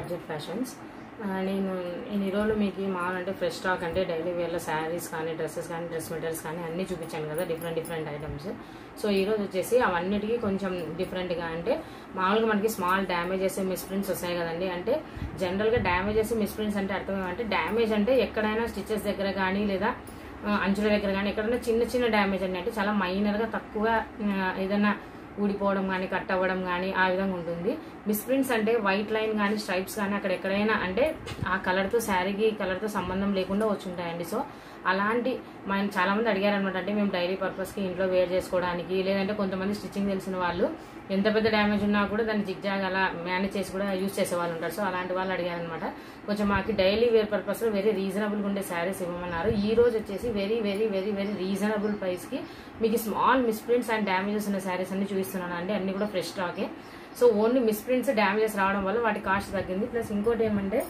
ఆర్జెట్ fashions ఆ, నేను ఇన్ని రోజులు మీకు మామూలు అంటే ఫ్రెష్ స్టాక్ అంటే డైలీ వేర్లో శారీస్ కానీ డ్రెస్సెస్ కానీ డ్రెస్ మెటీరియల్స్ కానీ అన్నీ చూపించాను కదా డిఫరెంట్ డిఫరెంట్ ఐటమ్స్ సో ఈ రోజు వచ్చేసి అవన్నిటికీ కొంచెం డిఫరెంట్గా అంటే మామూలుగా మనకి స్మాల్ డ్యామేజెస్ మిస్ప్రింట్స్ వస్తాయి కదండి అంటే జనరల్గా డ్యామేజెస్ మిస్ప్రింట్స్ అంటే అర్థం ఏమంటే డ్యామేజ్ అంటే ఎక్కడైనా స్టిచెస్ దగ్గర కానీ లేదా ఆ, అంచుల దగ్గర కానీ ఎక్కడైనా చిన్న చిన్న డ్యామేజ్ అండి అంటే చాలా మైనర్గా తక్కువ ఆ, ఏదైనా ఊడిపోవడం కానీ కట్ అవ్వడం కానీ ఆ విధంగా ఉంటుంది మిస్ప్రింట్స్ అంటే వైట్ లైన్ కానీ స్ట్రైప్స్ కానీ అక్కడ ఎక్కడైనా అంటే ఆ కలర్తో శారీకి కలర్తో సంబంధం లేకుండా వచ్చి ఉంటాయండి సో అలాంటి మనం చాలా మంది అడిగారు అనమాట అంటే మేము డైలీ పర్పస్కి ఇంట్లో వేర్ చేసుకోవడానికి లేదంటే కొంతమంది స్టిచ్చింగ్ తెలిసిన వాళ్ళు ఎంత పెద్ద డ్యామేజ్ ఉన్నా కూడా దాన్ని జిగ్జాగ్ అలా మేనేజ్ చేసి కూడా యూస్ చేసే వాళ్ళు ఉంటారు సో అలాంటి వాళ్ళు అడిగారు అనమాట కొంచెం మాకు డైలీ వేర్ పర్పస్ లో వెరీ రీజనబుల్ ఉండే శారీస్ ఇవ్వమన్నారు ఈ రోజు వచ్చేసి very very very very reasonable price కి మీకు స్మాల్ మిస్ప్రింట్స్ అండ్ డ్యామేజెస్ ఉన్న శారీస్ అన్ని చూపిస్తున్నాను అండి అన్ని కూడా ఫ్రెష్ స్టాకే సో ఓన్లీ మిస్ప్రింట్స్ డ్యామేజెస్ రావడం వల్ల వాటి కాస్ట్ తగ్గింది ప్లస్ ఇంకోటి ఏమంటే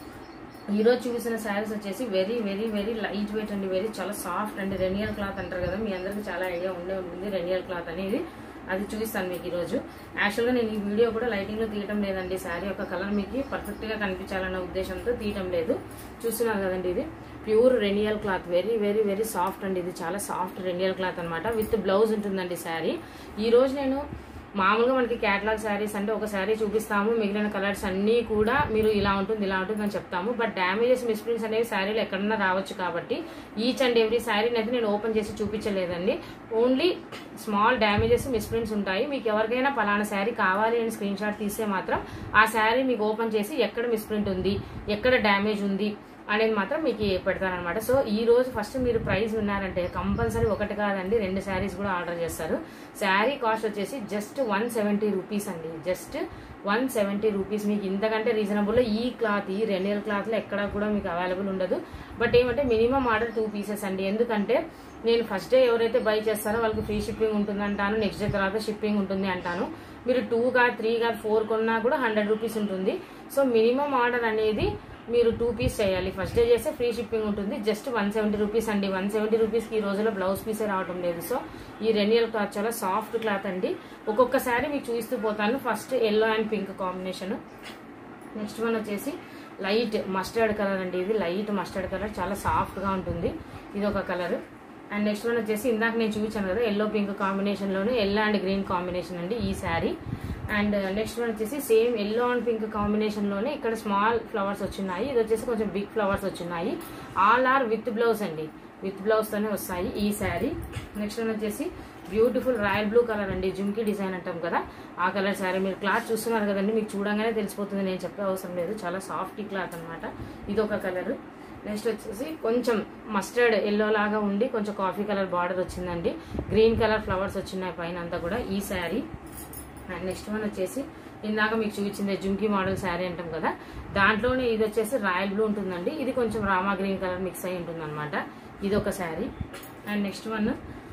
ఈ రోజు చూసిన శారీస్ వచ్చేసి very very very light weight అండి వెరీ చాలా సాఫ్ట్ అండి రెనియల్ క్లాత్ అంటారు కదా మీ అందరికి చాలా ఐడియా ఉండే ఉంటుంది రెనియల్ క్లాత్ అనేది అది చూపిస్తాను మీకు ఈ రోజు యాక్చువల్గా నేను ఈ వీడియో కూడా లైటింగ్ లో తీయటం లేదండి శారీ యొక్క కలర్ మీకు పర్ఫెక్ట్ గా కనిపించాలన్న ఉద్దేశంతో తీయటం లేదు చూస్తున్నారు కదండి ఇది ప్యూర్ రెనియల్ cloth very very very soft అండి ఇది చాలా సాఫ్ట్ రెనియల్ క్లాత్ అన్నమాట విత్ బ్లౌజ్ ఉంటుందండి శారీ ఈ రోజు నేను మామూలుగా మనకి క్యాటలాగ్ శారీస్ అంటే ఒక శారీ చూపిస్తాము మిగిలిన కలర్స్ అన్నీ కూడా మీరు ఇలా ఉంటుంది ఇలా ఉంటుంది అని చెప్తాము బట్ డ్యామేజెస్ మిస్ప్రింట్స్ అనేవి శారీలు ఎక్కడన్నా రావచ్చు కాబట్టి ఈచ్ అండ్ ఎవ్రీ శారీని అయితే నేను ఓపెన్ చేసి చూపించలేదండి ఓన్లీ స్మాల్ డ్యామేజెస్ మిస్ప్రింట్స్ ఉంటాయి మీకు ఎవరికైనా పలానా శారీ కావాలి అని స్క్రీన్ షాట్ తీస్తే మాత్రం ఆ శారీ మీకు ఓపెన్ చేసి ఎక్కడ మిస్ప్రింట్ ఉంది ఎక్కడ డ్యామేజ్ ఉంది అనేది మాత్రం మీకు పెడతానమాట సో ఈ రోజు ఫస్ట్ మీరు ప్రైస్ విన్నారంటే కంపల్సరీ ఒకటి కాదండి రెండు శారీస్ కూడా ఆర్డర్ చేస్తారు శారీ కాస్ట్ వచ్చేసి జస్ట్ వన్ సెవెంటీ రూపీస్ అండి జస్ట్ వన్ సెవెంటీ రూపీస్ మీకు ఇంతకంటే రీజనబుల్ ఈ క్లాత్ ఈ రెనియల్ క్లాత్ లో ఎక్కడ కూడా మీకు అవైలబుల్ ఉండదు బట్ ఏమంటే మినిమం ఆర్డర్ టూ పీసెస్ అండి ఎందుకంటే నేను ఫస్ట్ డే ఎవరైతే బై చేస్తారో వాళ్ళకి ఫ్రీ షిప్పింగ్ ఉంటుంది అంటాను నెక్స్ట్ డే తర్వాత షిప్పింగ్ ఉంటుంది అంటాను మీరు టూ గా త్రీ గా ఫోర్ కొన్నా కూడా హండ్రెడ్ రూపీస్ ఉంటుంది సో మినిమం ఆర్డర్ అనేది మీరు టూ పీస్ చేయాలి ఫస్ట్ డే చేస్తే ఫ్రీ షిప్పింగ్ ఉంటుంది జస్ట్ వన్ సెవెంటీ రూపీస్ అండి వన్ సెవెంటీ రూపీస్కి ఈ రోజులో బ్లౌజ్ పీసే రావడం లేదు సో ఈ రెనియల్ క్లాత్ చాలా సాఫ్ట్ క్లాత్ అండి ఒక్కొక్క శారీ మీకు చూపిస్తూ పోతాను first yellow and pink combination next one వచ్చేసి లైట్ మస్టర్డ్ కలర్ అండి ఇది లైట్ మస్టర్డ్ కలర్ చాలా సాఫ్ట్గా ఉంటుంది ఇది ఒక కలర్ అండ్ నెక్స్ట్ వన్ వచ్చేసి ఇందాక నేను చూపించాను కదా ఎల్లో పింక్ కాంబినేషన్లోనే ఎల్లో అండ్ గ్రీన్ కాంబినేషన్ అండి ఈ శారీ అండ్ నెక్స్ట్ వన్ వచ్చేసి సేమ్ ఎల్లో అండ్ పింక్ కాంబినేషన్లోనే ఇక్కడ స్మాల్ ఫ్లవర్స్ వచ్చినాయి ఇది వచ్చేసి కొంచెం బిగ్ ఫ్లవర్స్ వచ్చినాయి ఆల్ ఆర్ విత్ బ్లౌజ్ అండి విత్ బ్లౌజ్ తోనే వస్తాయి ఈ శారీ నెక్స్ట్ వన్ వచ్చేసి బ్యూటిఫుల్ రాయల్ బ్లూ కలర్ అండి జుమ్కీ డిజైన్ అంటాం కదా ఆ కలర్ శారీ మీరు క్లాత్ చూస్తున్నారు కదండి మీకు చూడంగానే తెలిసిపోతుంది నేను చెప్పే అవసరం లేదు చాలా సాఫ్ట్ క్లాత్ అనమాట ఇది ఒక కలర్ నెక్స్ట్ వచ్చేసి కొంచెం మస్టర్డ్ ఎల్లో లాగా ఉండి కొంచెం కాఫీ కలర్ బార్డర్ వచ్చిందండి గ్రీన్ కలర్ ఫ్లవర్స్ వచ్చినాయి పైన అంతా కూడా ఈ శారీ అండ్ నెక్స్ట్ వన్ వచ్చేసి ఇందాక మీకు చూపించింది జుంకీ మోడల్ శారీ అంటాం కదా దాంట్లోనే ఇది వచ్చేసి రాయల్ బ్లూ ఉంటుందండి ఇది కొంచెం రామా గ్రీన్ కలర్ మిక్స్ అయి ఉంటుంది అనమాట ఇది ఒక sari and next one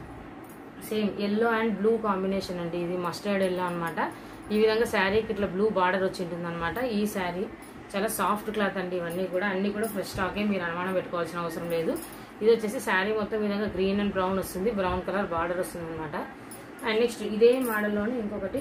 same yellow and blue combination అండి ఇది మస్టర్డ్ ఎల్లో అన్నమాట ఈ విధంగా శారీకి ఇట్లా బ్లూ బార్డర్ వచ్చి ఉంటుంది అనమాట ఈ శారీ చాలా సాఫ్ట్ క్లాత్ అండి ఇవన్నీ కూడా అన్ని కూడా ఫ్రెష్ స్టాకే మీరు అనుమానం పెట్టుకోవాల్సిన అవసరం లేదు ఇది వచ్చేసి శారీ మొత్తం ఈ విధంగా గ్రీన్ అండ్ బ్రౌన్ వస్తుంది బ్రౌన్ కలర్ బార్డర్ వస్తుంది అనమాట అండ్ నెక్స్ట్ ఇదే మోడల్లోనే ఇంకొకటి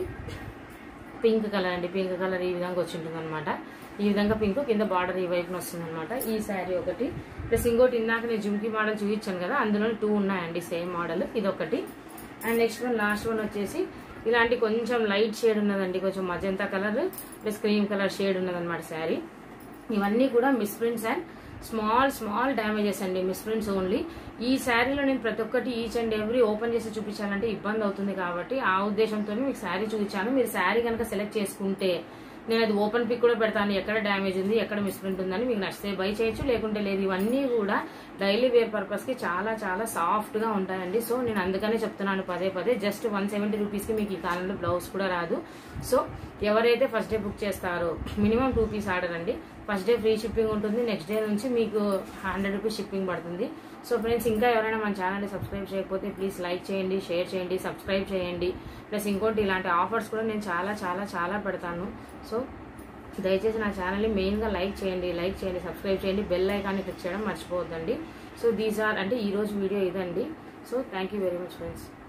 పింక్ కలర్ అండి పింక్ కలర్ ఈ విధంగా వచ్చి ఉంటుంది అనమాట ఈ విధంగా పింక్ కింద బార్డర్ ఈ వైపున వస్తుంది అనమాట ఈ శారీ ఒకటి ప్లస్ ఇంకోటి ఇందాక నేను జుమ్కీ మోడల్ చూపించాను కదా అందులో టూ ఉన్నాయండి సేమ్ మోడల్ ఇది ఒకటి and next one last one వచ్చేసి ఇలాంటి కొంచెం లైట్ షేడ్ ఉన్నదండి కొంచెం magenta colour plus cream colour shade ఉన్నదన్నమాట శారీ ఇవన్నీ కూడా misprints and small small damages అండి మిస్ప్రింట్స్ ఓన్లీ ఈ శారీలో నేను ప్రతి ఒక్కటి ఈచ్ అండ్ ఎవ్రీ ఓపెన్ చేసి చూపించాలంటే ఇబ్బంది అవుతుంది కాబట్టి ఆ ఉద్దేశంతో మీకు శారీ చూపించాను మీరు శారీ కనుక సెలెక్ట్ చేసుకుంటే నేను అది ఓపెన్ పిక్ కూడా పెడతాను ఎక్కడ డ్యామేజ్ ఉంది ఎక్కడ మిస్ప్రింట్ ఉందని మీకు నచ్చితే బై చేయొచ్చు లేకుంటే లేదు ఇవన్నీ కూడా డైలీ వేర్ పర్పస్ కి చాలా చాలా సాఫ్ట్ గా ఉంటాయండి సో నేను అందుకనే చెప్తున్నాను పదే పదే జస్ట్ వన్ సెవెంటీ రూపీస్ కి మీకు ఈ కాలంలో బ్లౌజ్ కూడా రాదు సో ఎవరైతే ఫస్ట్ డే బుక్ చేస్తారో మినిమం టూ పీస్ ఆర్డర్ అండి ఫస్ట్ డే ఫ్రీ షిప్పింగ్ ఉంటుంది నెక్స్ట్ డే నుంచి మీకు హండ్రెడ్ రూపీస్ షిప్పింగ్ పడుతుంది సో ఫ్రెండ్స్ ఇంకా ఎవరైనా మన ఛానల్ని సబ్స్క్రైబ్ చేయకపోతే ప్లీజ్ లైక్ చేయండి షేర్ చేయండి సబ్స్క్రైబ్ చేయండి ప్లస్ ఇంకోటి ఇలాంటి ఆఫర్స్ కూడా నేను చాలా చాలా చాలా పెడతాను సో దయచేసి నా ఛానల్ని మెయిన్గా లైక్ చేయండి లైక్ చేయండి సబ్స్క్రైబ్ చేయండి బెల్ ఐకాన్ని క్లిక్ చేయడం మర్చిపోవద్దండి సో దీస్ ఆర్ అంటే ఈ రోజు వీడియో ఇదండి so thank you very much friends